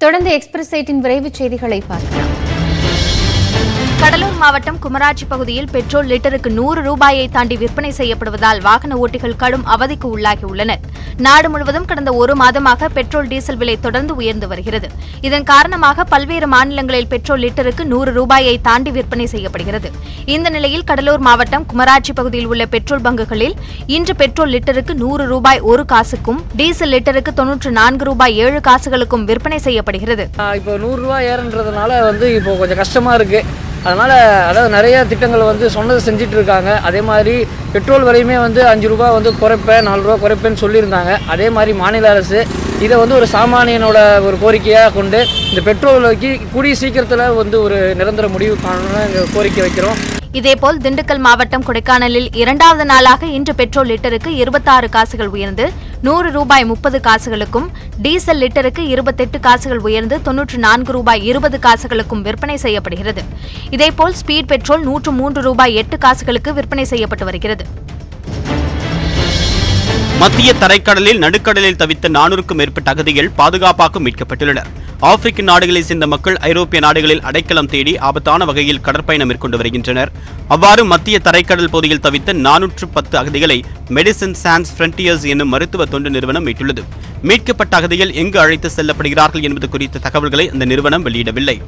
தொடர்ந்து express eighteen விரைவுச் செய்திகளை பார்க்கலாம் கடலூர் மாவட்டம் குமராட்சி பகுதியில் பெட்ரோல் லிட்டருக்கு நூறு ரூபாயை தாண்டி விற்பனை செய்யப்படுவதால் வாகன ஓட்டிகள் கடும் அவதிக்கு உள்ளாகியுள்ளனர் நாடு முழுவதும் கடந்த ஒரு மாதமாக பெட்ரோல் டீசல் விலை தொடர்ந்து உயர்ந்து வருகிறது இதன் காரணமாக பல்வேறு மாநிலங்களில் பெட்ரோல் லிட்டருக்கு நூறு ரூபாயை தாண்டி விற்பனை செய்யப்படுகிறது இந்த நிலையில் கடலூர் மாவட்டம் குமராட்சி பகுதியில் உள்ள பெட்ரோல் பங்குகளில் இன்று பெட்ரோல் லிட்டருக்கு நூறு ரூபாய் ஒரு காசுக்கும் டீசல் லிட்டருக்கு தொன்னூற்று நான்கு ரூபாய் ஏழு காசுகளுக்கும் விற்பனை செய்யப்படுகிறது ஆஹ் இப்போ நூறுரூவா ஏறுன்றதுனால வந்து இப்போ கொஞ்சம் கஷ்டமாக இருக்குது அதனால் அதாவது நிறைய திட்டங்கள் வந்து சொன்னதை செஞ்சுட்டு இருக்காங்க அதே மாதிரி பெட்ரோல் விலையுமே வந்து அஞ்சு ரூபா வந்து குறைப்பேன் நாலு ரூபா குறைப்பேன்னு சொல்லியிருந்தாங்க அதே மாதிரி மாநில அரசு இதை வந்து ஒரு சாமானியனோட ஒரு கோரிக்கையாக கொண்டு இந்த பெட்ரோல் விலைக்கு கூடிய சீக்கிரத்தில் வந்து ஒரு நிரந்தர முடிவு காணணும்னு எங்கள் கோரிக்கை வைக்கிறோம் இதேபோல் திண்டுக்கல் மாவட்டம் கொடைக்கானலில் இரண்டாவது நாளாக இன்று பெட்ரோல் லிட்டருக்கு இருபத்தாறு காசுகள் உயர்ந்து நூறு ரூபாய் முப்பது காசுகளுக்கும் டீசல் லிட்டருக்கு இருபத்தெட்டு காசுகள் உயர்ந்து தொன்னூற்று நான்கு ரூபாய் இருபது காசுகளுக்கும் விற்பனை செய்யப்படுகிறது இதேபோல் ஸ்பீட் பெட்ரோல் நூற்று மூன்று ரூபாய் எட்டு காசுகளுக்கு விற்பனை செய்யப்பட்டு வருகிறது மத்திய தரைக்கடலில் நடுக்கடலில் தவித்த நானூறுக்கும் மேற்பட்ட அகதிகள் பாதுகாப்பாக மீட்கப்பட்டுள்ளனர் ஆப்பிரிக்க நாடுகளைச் சேர்ந்த மக்கள் ஐரோப்பிய நாடுகளில் அடைக்கலம் தேடி ஆபத்தான வகையில் கடற்பயணம் மேற்கொண்டு வருகின்றனர் அவ்வாறு மத்திய தரைக்கடல் பகுதியில் தவித்த நானூற்று பத்து அகதிகளை மெடிசன் சான்ஸ் ஃப்ரண்டியர்ஸ் என்னும் மருத்துவ தொண்டு நிறுவனம் மீட்டுள்ளது மீட்கப்பட்ட அகதிகள் எங்கு அழைத்து செல்லப்படுகிறார்கள் என்பது குறித்த தகவல்களை அந்த நிறுவனம் வெளியிடவில்லை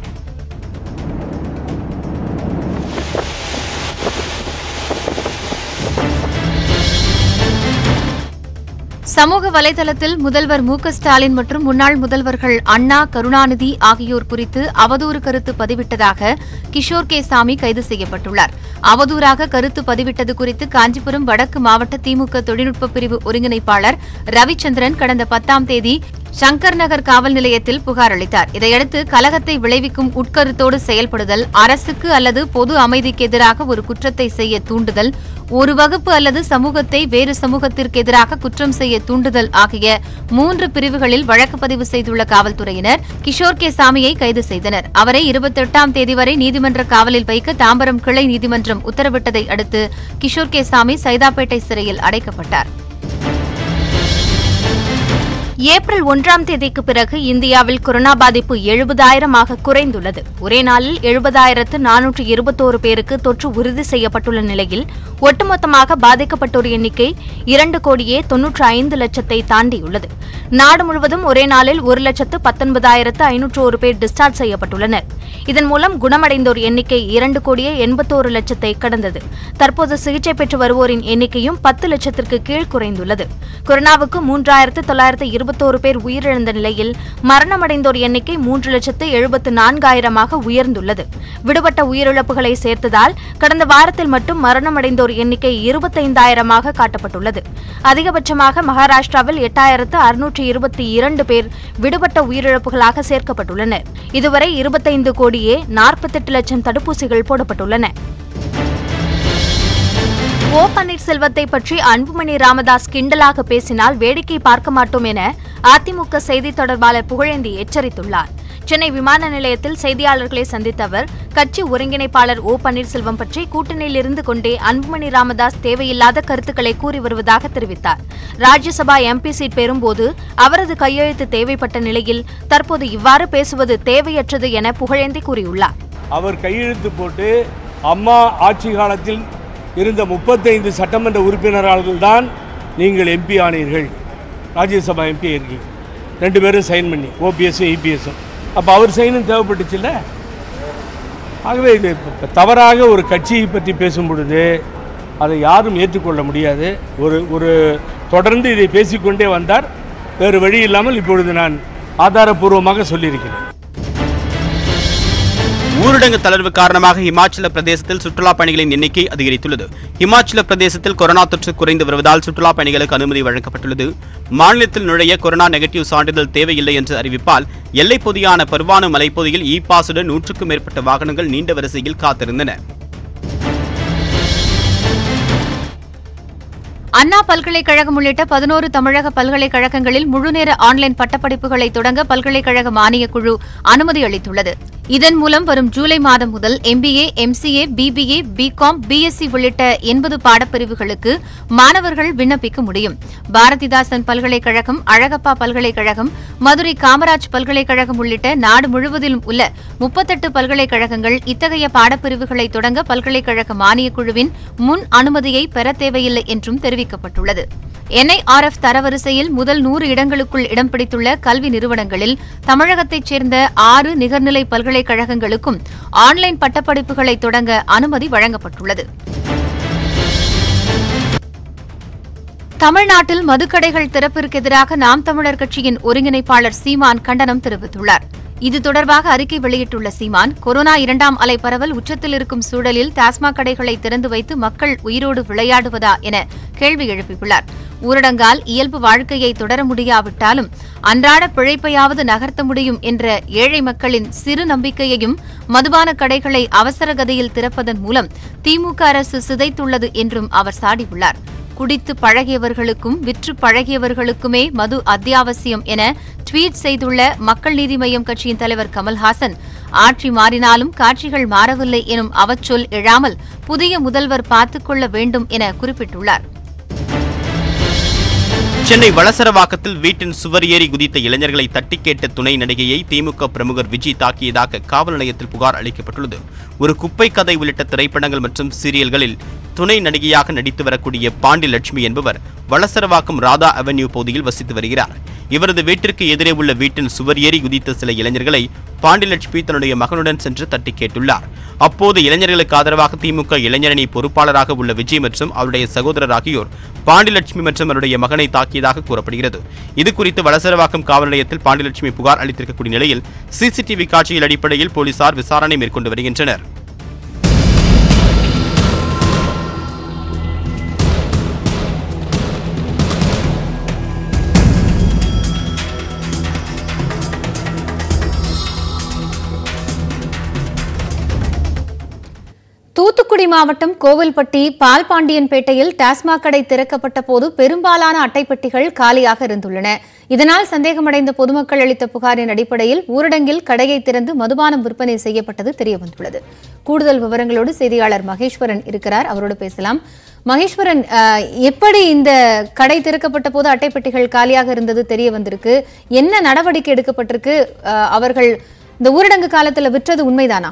சமூக வலைதளத்தில் முதல்வர் மு க ஸ்டாலின் மற்றும் முன்னாள் முதல்வர்கள் அண்ணா கருணாநிதி ஆகியோர் குறித்து அவதூறு கருத்து பதிவிட்டதாக கிஷோர் கே சாமி கைது செய்யப்பட்டுள்ளார் அவதூறாக கருத்து பதிவிட்டது குறித்து காஞ்சிபுரம் வடக்கு மாவட்ட திமுக தொழில்நுட்ப பிரிவு ஒருங்கிணைப்பாளர் ரவிச்சந்திரன் கடந்த பத்தாம் தேதி சங்கர் நகர் காவல் நிலையத்தில் புகார் அளித்தார் இதையடுத்து கலகத்தை விளைவிக்கும் உட்கருத்தோடு செயல்படுதல் அரசுக்கு அல்லது பொது அமைதிக்கு எதிராக ஒரு குற்றத்தை செய்ய தூண்டுதல் ஒரு வகுப்பு அல்லது சமூகத்தை வேறு சமூகத்திற்கு எதிராக குற்றம் செய்ய தூண்டுதல் ஆகிய மூன்று பிரிவுகளில் வழக்கு பதிவு செய்துள்ள காவல்துறையினர் கிஷோர் கே சாமியை கைது செய்தனர் அவரை இருபத்தெட்டாம் தேதி வரை நீதிமன்ற காவலில் வைக்க தாம்பரம் கிளை நீதிமன்றம் உத்தரவிட்டதை அடுத்து கிஷோர் கே சாமி சைதாப்பேட்டை சிறையில் அடைக்கப்பட்டார் ஏப்ரல் ஒன்றாம் தேதிக்கு பிறகு இந்தியாவில் கொரோனா பாதிப்பு எழுபதாயிரமாக குறைந்துள்ளது ஒரே நாளில் எழுபதாயிரத்து நானூற்று இருபத்தோரு பேருக்கு தொற்று உறுதி செய்யப்பட்டுள்ள நிலையில் ஒட்டுமொத்தமாக பாதிக்கப்பட்டோர் எண்ணிக்கை இரண்டு கோடியே தொன்னூற்று ஐந்து லட்சத்தை தாண்டியுள்ளது நாடு முழுவதும் ஒரே நாளில் ஒரு லட்சத்து பத்தொன்பதாயிரத்து ஐநூற்று ஒரு பேர் டிஸ்சார்ஜ் செய்யப்பட்டுள்ளனர் இதன் மூலம் குணமடைந்தோர் எண்ணிக்கை இரண்டு கோடியே எண்பத்தோரு லட்சத்தை கடந்தது தற்போது சிகிச்சை பெற்று வருவோரின் எண்ணிக்கையும் பத்து லட்சத்திற்கு கீழ் குறைந்துள்ளது கொரோனாவுக்கு மூன்றாயிரத்து தொள்ளாயிரத்து இருபத்தோரு பேர் உயிரிழந்த நிலையில் மரணமடைந்தோர் எண்ணிக்கை மூன்று லட்சத்து எழுபத்து நான்காயிரமாக உயர்ந்துள்ளது விடுபட்ட உயிரிழப்புகளை சேர்த்ததால் கடந்த வாரத்தில் மட்டும் மரணமடைந்தோர் எண்ணிக்கை இருபத்தைந்தாயிரமாக காட்டப்பட்டுள்ளது அதிகபட்சமாக மகாராஷ்டிராவில் எட்டாயிரத்து அறுநூற்று இருபத்தி இரண்டு பேர் விடுபட்ட உயிரிழப்புகளாக சேர்க்கப்பட்டுள்ளனர் இதுவரை இருபத்தைந்து கோடியே நாற்பத்தெட்டு லட்சம் தடுப்பூசிகள் போடப்பட்டுள்ளன ஓ பன்னீர்செல்வத்தை பற்றி அன்புமணி ராமதாஸ் கிண்டலாக பேசினால் வேடிக்கை பார்க்க மாட்டோம் என அதிமுக செய்தி தொடர்பாளர் புகழேந்தி எச்சரித்துள்ளார் சென்னை விமான நிலையத்தில் செய்தியாளர்களை சந்தித்த அவர் கட்சி ஒருங்கிணைப்பாளர் ஓ பன்னீர்செல்வம் பற்றி கூட்டணியில் இருந்து கொண்டே அன்புமணி ராமதாஸ் தேவையில்லாத கருத்துக்களை கூறி வருவதாக தெரிவித்தார் ராஜ்யசபா எம்பி சீட் பெறும்போது அவரது கையெழுத்து தேவைப்பட்ட நிலையில் தற்போது இவ்வாறு பேசுவது தேவையற்றது என புகழேந்தி கூறியுள்ளார் அவர் கையெழுத்து போட்டு அம்மா ஆட்சி காலத்தில் இருந்த முப்பத்தைந்து சட்டமன்ற உறுப்பினர்கள் தான் நீங்கள் எம்பி ஆனீர்கள் ராஜ்யசபா எம்பி இருக்கீங்க ரெண்டு பேரும் சைன் பண்ணி ஓபிஎஸும் இபிஎஸும் அப்போ அவர் சைனும் தேவைப்பட்டுச்சுல்ல ஆகவே இது இப்ப தவறாக ஒரு கட்சியை பற்றி பேசும் பொழுது அதை யாரும் ஏற்றுக்கொள்ள முடியாது ஒரு ஒரு தொடர்ந்து இதை பேசிக்கொண்டே வந்தார் வேறு வழி இல்லாமல் இப்பொழுது நான் ஆதாரபூர்வமாக சொல்லியிருக்கிறேன் ஊரடங்கு தளர்வு காரணமாக இமாச்சல பிரதேசத்தில் சுற்றுலா பயணிகளின் எண்ணிக்கை அதிகரித்துள்ளது இமாச்சல பிரதேசத்தில் கொரோனா தொற்று குறைந்து வருவதால் சுற்றுலா பயணிகளுக்கு அனுமதி வழங்கப்பட்டுள்ளது மாநிலத்தில் நுழைய கொரோனா நெகட்டிவ் சான்றிதழ் தேவையில்லை என்று அறிவிப்பால் எல்லைப் பகுதியான பர்வானு மலைப்பகுதியில் இ பாசுடன் நூற்றுக்கும் மேற்பட்ட வாகனங்கள் நீண்ட வரிசையில் காத்திருந்தன அண்ணா பல்கலைக்கழகம் உள்ளிட்ட பதினோரு தமிழக பல்கலைக்கழகங்களில் முழுநேர ஆன்லைன் பட்டப்படிப்புகளை தொடங்க பல்கலைக்கழக மானியக் குழு அனுமதி அளித்துள்ளது இதன் மூலம் வரும் ஜூலை மாதம் முதல் MBA MCA BBA BCom BSc உள்ளிட்ட எண்பது பாடப்பிரிவுகளுக்கு மாணவர்கள் விண்ணப்பிக்க முடியும் பாரதிதாசன் பல்கலைக்கழகம் அழகப்பா பல்கலைக்கழகம் மதுரை காமராஜ் பல்கலைக்கழகம் உள்ளிட்ட நாடு முழுவதிலும் உள்ள முப்பத்தெட்டு பல்கலைக்கழகங்கள் இத்தகைய பாடப்பிரிவுகளை தொடங்க பல்கலைக்கழக மானியக் குழுவின் முன் அனுமதியை பெற தேவையில்லை என்றும் தெரிவிக்கப்பட்டுள்ளது என்ஐஆர்எஃப் தரவரிசையில் முதல் நூறு இடங்களுக்குள் இடம் பிடித்துள்ள கல்வி நிறுவனங்களில் தமிழகத்தைச் சேர்ந்த ஆறு நிகர்நிலை பல்கலைக்கழகங்களுக்கும் ஆன்லைன் பட்டப்படிப்புகளை தொடங்க அனுமதி வழங்கப்பட்டுள்ளது தமிழ்நாட்டில் மதுக்கடைகள் திறப்பிற்கு எதிராக நாம் தமிழர் கட்சியின் ஒருங்கிணைப்பாளர் சீமான் கண்டனம் தெரிவித்துள்ளார் இது தொடர்பாக அறிக்கை வெளியிட்டுள்ள சீமான் கொரோனா இரண்டாம் அலை பரவல் உச்சத்தில் இருக்கும் சூழலில் டாஸ்மாக் கடைகளை திறந்து வைத்து மக்கள் உயிரோடு விளையாடுவதா என கேள்வி எழுப்பியுள்ளார் ஊரடங்கால் இயல்பு வாழ்க்கையை தொடர முடியாவிட்டாலும் அன்றாட பிழைப்பையாவது நகர்த்த முடியும் என்ற ஏழை மக்களின் சிறு நம்பிக்கையையும் மதுபான கடைகளை அவசர கதியில் திறப்பதன் மூலம் திமுக அரசு சிதைத்துள்ளது என்றும் அவர் சாடியுள்ளார் குடித்து பழகியவர்களுக்கும் விற்று பழகியவர்களுக்குமே மது அத்தியாவசியம் என ட்வீட் செய்துள்ள மக்கள் நீதி மய்யம் கட்சியின் தலைவர் கமல்ஹாசன் ஆட்சி மாறினாலும் காட்சிகள் மாறவில்லை எனும் அவச்சொல் எழாமல் புதிய முதல்வர் பார்த்துக் கொள்ள வேண்டும் என குறிப்பிட்டுள்ளார் சென்னை வளசரவாக்கத்தில் வீட்டின் சுவர் ஏறி குதித்த இளைஞர்களை தட்டி கேட்ட துணை நடிகையை திமுக பிரமுகர் விஜய் தாக்கியதாக காவல் நிலையத்தில் புகார் அளிக்கப்பட்டுள்ளது ஒரு குப்பை கதை உள்ளிட்ட திரைப்படங்கள் மற்றும் சீரியல்களில் துணை நடிகையாக நடித்து வரக்கூடிய பாண்டி லட்சுமி என்பவர் வளசரவாக்கம் ராதா அவென்யூ பகுதியில் வசித்து வருகிறார் இவரது வீட்டிற்கு எதிரே உள்ள வீட்டின் சுவர் ஏறி குதித்த சில இளைஞர்களை பாண்டிலட்சுமி தன்னுடைய மகனுடன் சென்று தட்டி கேட்டுள்ளார் அப்போது இளைஞர்களுக்கு ஆதரவாக திமுக இளைஞரணி பொறுப்பாளராக உள்ள விஜய் மற்றும் அவருடைய சகோதரர் ஆகியோர் பாண்டிலட்சுமி மற்றும் அவருடைய மகனை தாக்கியதாக கூறப்படுகிறது இது குறித்து வளசரவாக்கம் காவல் நிலையத்தில் பாண்டிலட்சுமி புகார் அளித்திருக்கக்கூடிய நிலையில் சிசிடிவி காட்சியில் அடிப்படையில் போலீசார் விசாரணை மேற்கொண்டு வருகின்றனர் தூத்துக்குடி மாவட்டம் கோவில்பட்டி பால்பாண்டியன்பேட்டையில் டாஸ்மாக் கடை திறக்கப்பட்ட போது பெரும்பாலான அட்டைப்பெட்டிகள் காலியாக இருந்துள்ளன இதனால் சந்தேகமடைந்த பொதுமக்கள் அளித்த புகாரின் அடிப்படையில் ஊரடங்கில் கடையை திறந்து மதுபானம் விற்பனை செய்யப்பட்டது தெரியவந்துள்ளது கூடுதல் விவரங்களோடு செய்தியாளர் மகேஸ்வரன் இருக்கிறார் அவரோடு பேசலாம் மகேஸ்வரன் அஹ், எப்படி இந்த கடை திறக்கப்பட்ட போது அட்டைப்பெட்டிகள் காலியாக இருந்தது தெரிய வந்திருக்கு என்ன நடவடிக்கை எடுக்கப்பட்டிருக்கு அஹ், அவர்கள் இந்த ஊரடங்கு காலத்துல விற்றது உண்மைதானா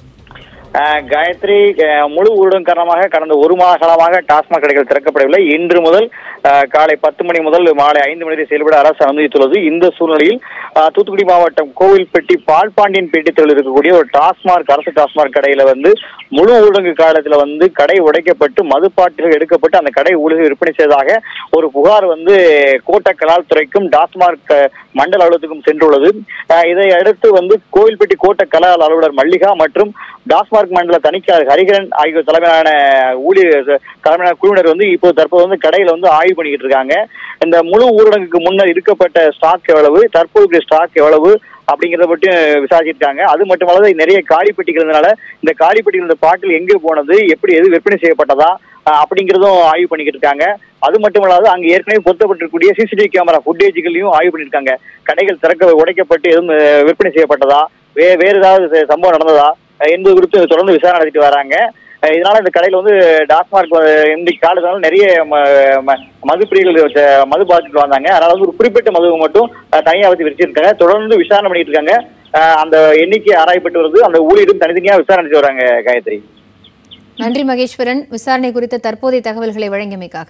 அஹ் காயத்ரி அஹ் முழு ஊரடங்கு காரணமாக கடந்த ஒரு மாத காலமாக டாஸ்மாக் கடைகள் திறக்கப்படவில்லை இன்று முதல் அஹ், காலை பத்து மணி முதல் மாலை ஐந்து மணி வரை செயல்பட அரசு அனுமதித்துள்ளது இந்த சூழ்நிலையில் அஹ், தூத்துக்குடி மாவட்டம் கோவில்பட்டி பால்பாண்டியன் பேட்டை தெருவில் இருக்கக்கூடிய ஒரு டாஸ்மாக் அரசு டாஸ்மாக் கடையில வந்து முழு ஊரடங்கு காலத்துல வந்து கடை உடைக்கப்பட்டு மதுப்பாட்டில்கள் எடுக்கப்பட்டு அந்த கடை ஊழியர் விற்பனை செய்ததாக ஒரு புகார் வந்து கோட்ட கலால் துறைக்கும் டாஸ்மாக் அஹ், மண்டல அலுவலகத்துக்கும் சென்றுள்ளது அஹ், இதை அடுத்து வந்து கோவில்பட்டி கோட்ட கலால் அலுவலர் மல்லிகா மற்றும் டாஸ்மாக் மண்டல தணிக்கையாளர் ஹரிகரன் ஆகியோர் தலைமையிலான ஊழியர் தலைமையிலான குழுவினர் வந்து இப்போ தற்போது வந்து கடையில வந்து ஆய்வு பண்ணிக்கிட்டு இருக்காங்க இந்த முழு ஊரடங்குக்கு முன்னர் இருக்கப்பட்ட ஸ்டாக் எவ்வளவு தற்போது ஸ்டாக் எவ்வளவு அப்படிங்கிறத பற்றி விசாரிச்சிருக்காங்க அது மட்டுமல்லாது நிறைய காலி பெட்டிகள் இருந்தனால இந்த காலி பெட்டிகள் இந்த பாட்டில் எங்கே போனது எப்படி எது விற்பனை செய்யப்பட்டதா அஹ் அப்படிங்கிறதும் ஆய்வு பண்ணிக்கிட்டு இருக்காங்க அது மட்டுமல்லாது அங்க ஏற்கனவே பொருத்தப்பட்டிருக்கக்கூடிய சிசிடிவி கேமரா ஃபுட்டேஜ்களையும் ஆய்வு பண்ணியிருக்காங்க கடைகள் திறக்க உடைக்கப்பட்டு எதுவும் அஹ், விற்பனை செய்யப்பட்டதா வே வேறு ஏதாவது ச- சம்பவம் நடந்ததா அஹ் என்பது குறித்து தொடர்ந்து விசாரணை நடத்திட்டு வராங்க அஹ் இதனால இந்த கடையில் வந்து டாஸ்மாக் அஹ், இன்னைக்கு காலத்தினால நிறைய ம- ம- மதுப்பிரிகள் வச்ச- மது பாதிட்டு வந்தாங்க அதனால வந்து ஒரு குறிப்பிட்ட மதுவை மட்டும் அஹ், தனியா வச்சு விரிச்சிருக்காங்க தொடர்ந்து விசாரணை பண்ணிட்டு இருக்காங்க அஹ், அந்த எண்ணிக்கை ஆராயப்பட்டு வருது அந்த ஊழியரும் தனித்தனியா விசாரணை நடத்தி வராங்க காயத்ரி நன்றி மகேஸ்வரன் விசாரணை குறித்த தற்போதைய தகவல்களை வழங்கியமைக்காக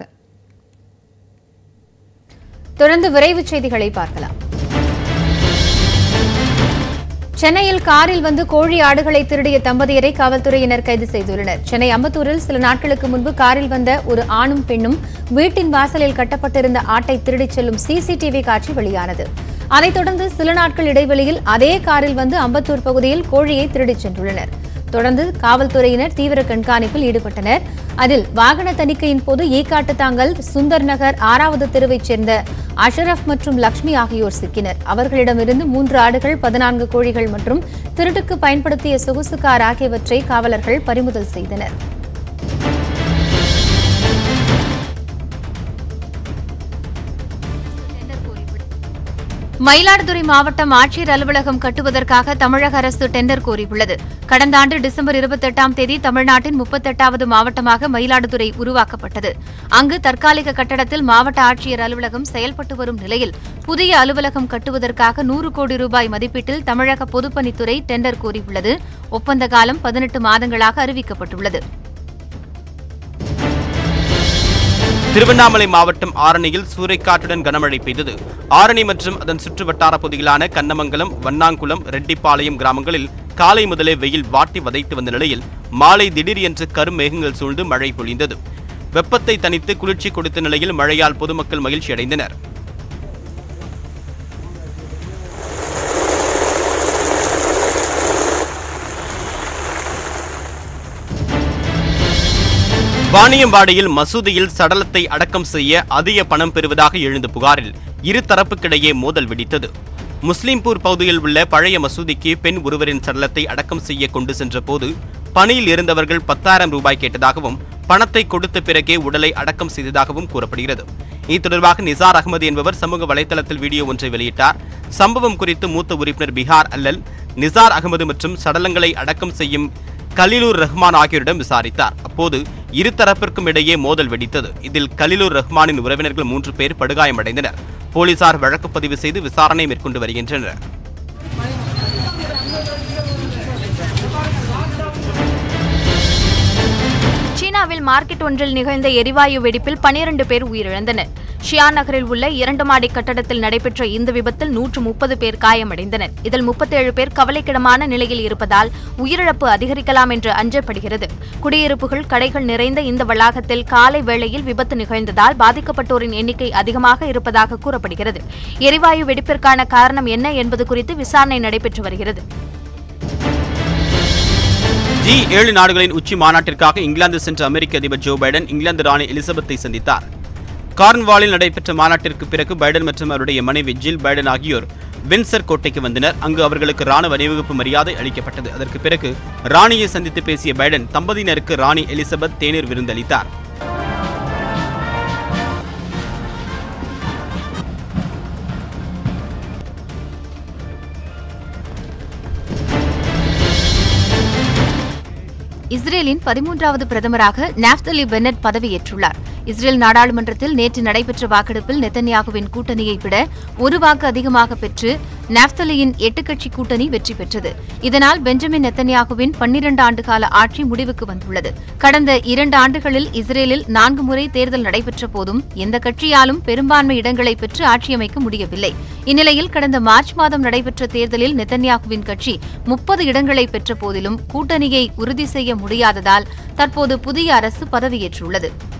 தொடர்ந்து விரைவுச் செய்திகளை பார்க்கலாம் சென்னையில் காரில் வந்து கோழி ஆடுகளை திருடிய தம்பதியரை காவல்துறையினர் கைது செய்துள்ளனர் சென்னை அம்பத்தூரில் சில நாட்களுக்கு முன்பு காரில் வந்த ஒரு ஆணும் பெண்ணும் வீட்டின் வாசலில் கட்டப்பட்டிருந்த ஆட்டை திருடிச் செல்லும் சிசிடிவி காட்சி வெளியானது அதைத் தொடர்ந்து சில நாட்கள் இடைவெளியில் அதே காரில் வந்து அம்பத்தூர் பகுதியில் கோழியை திருடிச் சென்றுள்ளனர் தொடர்ந்து காவல்துறையினர் தீவிர கண்காணிப்பில் ஈடுபட்டனர் அதில் வாகன தணிக்கையின் போது ஈக்காட்டுத்தாங்கல் சுந்தர் நகர் ஆறாவது தெருவைச் சேர்ந்த அஷரப் மற்றும் லக்ஷ்மி ஆகியோர் சிக்கினர் அவர்களிடமிருந்து மூன்று ஆடுகள் பதினான்கு கோழிகள் மற்றும் திருட்டுக்கு பயன்படுத்திய சொகுசு கார் ஆகியவற்றை காவலர்கள் பறிமுதல் செய்தனர் மயிலாடுதுறை மாவட்டம் ஆட்சியர் அலுவலகம் கட்டுவதற்காக தமிழக அரசு டெண்டர் கோரியுள்ளது கடந்த ஆண்டு டிசம்பர் இருபத்தெட்டாம் தேதி தமிழ்நாட்டின் முப்பத்தெட்டாவது மாவட்டமாக மயிலாடுதுறை உருவாக்கப்பட்டது அங்கு தற்காலிக கட்டடத்தில் மாவட்ட ஆட்சியர் அலுவலகம் செயல்பட்டு வரும் நிலையில் புதிய அலுவலகம் கட்டுவதற்காக நூறு கோடி ரூபாய் மதிப்பீட்டில் தமிழக பொதுப்பணித்துறை டெண்டர் கோரியுள்ளது ஒப்பந்த காலம் பதினெட்டு மாதங்களாக அறிவிக்கப்பட்டுள்ளது திருவண்ணாமலை மாவட்டம் ஆரணியில் சூறைக்காற்றுடன் கனமழை பெய்தது ஆரணி மற்றும் அதன் சுற்றுவட்டார பகுதிகளான கண்ணமங்கலம் வண்ணாங்குளம் ரெட்டிப்பாளையம் கிராமங்களில் காலை முதலே வெயில் வாட்டி வதைத்து வந்த நிலையில் மாலை திடீர் என்று கருமேகங்கள் சூழ்ந்து மழை பொழிந்தது வெப்பத்தை தணித்து குளிர்ச்சி கொடுத்த நிலையில் மழையால் பொதுமக்கள் மகிழ்ச்சி அடைந்தனர் வாணியம்பாடியில் மசூதியில் சடலத்தை அடக்கம் செய்ய அதிக பணம் பெறுவதாக எழுந்த புகாரில் இரு தரப்புக்கிடையே மோதல் வெடித்தது முஸ்லிம்பூர் பகுதியில் உள்ள பழைய மசூதிக்கு பெண் ஒருவரின் சடலத்தை அடக்கம் செய்ய கொண்டு சென்ற போது பணியில் இருந்தவர்கள் பத்தாயிரம் ரூபாய் கேட்டதாகவும் பணத்தை கொடுத்த பிறகே உடலை அடக்கம் செய்ததாகவும் கூறப்படுகிறது இது தொடர்பாக நிசார் அகமது என்பவர் சமூக வலைதளத்தில் வீடியோ ஒன்றை வெளியிட்டார் சம்பவம் குறித்து மூத்த உறுப்பினர் பிஹார் அல்லல் நிசார் அகமது மற்றும் சடலங்களை அடக்கம் செய்யும் கலிலூர் ரஹ்மான் ஆகியோரிடம் விசாரித்தார் அப்போது இரு தரப்பிற்கும் இடையே மோதல் வெடித்தது இதில் கலிலூர் ரஹ்மானின் உறவினர்கள் மூன்று பேர் படுகாயமடைந்தனர் போலீசார் வழக்கு பதிவு செய்து விசாரணை மேற்கொண்டு வருகின்றனர் சீனாவில் மார்க்கெட் ஒன்றில் நிகழ்ந்த எரிவாயு வெடிப்பில் பனிரண்டு பேர் உயிரிழந்தனர் ஷியா நகரில் உள்ள இரண்டு மாடி கட்டடத்தில் நடைபெற்ற இந்த விபத்தில் நூற்று முப்பது பேர் காயமடைந்தனர் இதில் முப்பத்தேழு பேர் கவலைக்கிடமான நிலையில் இருப்பதால் உயிரிழப்பு அதிகரிக்கலாம் என்று அஞ்சப்படுகிறது குடியிருப்புகள் கடைகள் நிறைந்த இந்த வளாகத்தில் காலை வேளையில் விபத்து நிகழ்ந்ததால் பாதிக்கப்பட்டோரின் எண்ணிக்கை அதிகமாக இருப்பதாக கூறப்படுகிறது எரிவாயு வெடிப்பிற்கான காரணம் என்ன என்பது குறித்து விசாரணை நடைபெற்று வருகிறது ஜி ஏழு நாடுகளின் உச்சி மாநாட்டிற்காக இங்கிலாந்து சென்ற அமெரிக்க அதிபர் ஜோ பைடன் இங்கிலாந்து ராணி எலிசபெத்தை சந்தித்தார் கார்ன்வாலில் நடைபெற்ற மாநாட்டிற்கு பிறகு பைடன் மற்றும் அவருடைய மனைவி ஜில் பைடன் ஆகியோர் வின்சர் கோட்டைக்கு வந்தனர் அங்கு அவர்களுக்கு ராணுவ அணிவகுப்பு மரியாதை அளிக்கப்பட்டது அதற்கு பிறகு ராணியை சந்தித்து பேசிய பைடன் தம்பதியினருக்கு ராணி எலிசபெத் தேநீர் விருந்தளித்தார் இஸ்ரேலின் பதிமூன்றாவது பிரதமராக நாப்தலி பென்னட் பதவியேற்றுள்ளார் இஸ்ரேல் நாடாளுமன்றத்தில் நேற்று நடைபெற்ற வாக்கெடுப்பில் நெத்தன்யாகுவின் கூட்டணியை விட ஒரு வாக்கு அதிகமாக பெற்று நாப்தலியின் எட்டு கட்சி கூட்டணி வெற்றி பெற்றது இதனால் பெஞ்சமின் நெத்தன்யாகுவின் பன்னிரண்டு ஆண்டுகால ஆட்சி முடிவுக்கு வந்துள்ளது கடந்த இரண்டு ஆண்டுகளில் இஸ்ரேலில் நான்கு முறை தேர்தல் நடைபெற்ற போதும் எந்த கட்சியாலும் பெரும்பான்மை இடங்களை பெற்று ஆட்சியமைக்க முடியவில்லை இந்நிலையில் கடந்த மார்ச் மாதம் நடைபெற்ற தேர்தலில் நெத்தன்யாகுவின் கட்சி முப்பது இடங்களை பெற்ற போதிலும் கூட்டணியை உறுதி செய்ய முடியாததால் தற்போது புதிய அரசு பதவியேற்றுள்ளது